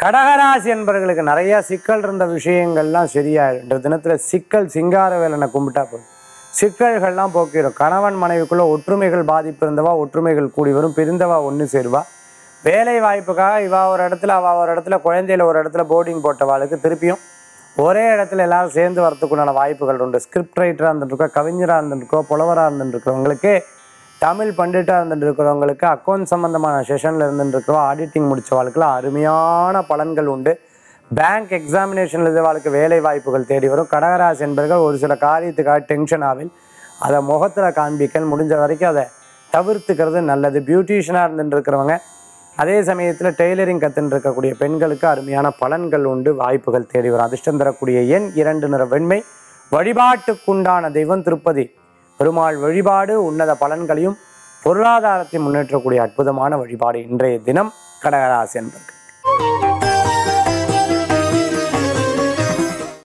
கடகராசி என்பவர்களுக்கு நிறைய சிக்கல் இருந்த விஷயங்கள்லாம் சரியாயிடும் இந்த தினத்துல சிக்கல் சிங்கார வேலனை கும்பிட்டா போதும் சிக்கல்கள்லாம் போக்கிடும் கணவன் மனைவிக்குள்ள ஒற்றுமைகள் பாதிப்பு இருந்தவா ஒற்றுமைகள் கூடி வரும் பிரிந்தவா ஒன்று சேருவா வேலை வாய்ப்புக்காக இவா ஒரு இடத்துல அவ ஒரு இடத்துல குழந்தையில ஒரு இடத்துல போர்டிங் போட்டவாளுக்கு திருப்பியும் ஒரே இடத்துல எல்லாரும் சேர்ந்து வரத்துக்குண்டான வாய்ப்புகள் உண்டு ஸ்கிரிப்ட் ரைட்டராக இருந்துருக்கோ கவிஞராக இருந்துருக்கோ புலவராக இருந்துருக்கிறவங்களுக்கு தமிழ் பண்டிட்டாக இருந்துட்டு இருக்கிறவங்களுக்கு அக்கௌண்ட் சம்மந்தமான செஷனில் இருந்துட்டு இருக்கிறோம் ஆடிட்டிங் முடிச்சவாளுக்குலாம் அருமையான பலன்கள் உண்டு பேங்க் எக்ஸாமினேஷன் எழுதவாளுக்கு வேலை வாய்ப்புகள் தேடி வரும் கடகராசி என்பவர்கள் ஒரு சில காரியத்துக்காக டென்ஷன் ஆவில் அதை முகத்தில் காண்பிக்க முடிஞ்ச வரைக்கும் அதை தவிர்த்துக்கிறது நல்லது பியூட்டிஷியனாக இருந்துட்டு இருக்கிறவங்க அதே சமயத்தில் டெய்லரிங் கற்றுன்னு இருக்கக்கூடிய பெண்களுக்கு அருமையான பலன்கள் உண்டு வாய்ப்புகள் தேடி வரும் அதிர்ஷ்டம் தரக்கூடிய எண் இரண்டு நிற வெண்மை வழிபாட்டுக்குண்டான தெய்வம் திருப்பதி பெருமாள் வழிபாடு உன்னத பலன்களையும் பொருளாதாரத்தை முன்னேற்றக்கூடிய அற்புதமான வழிபாடு இன்றைய தினம் கடகராசி என்பர்கள்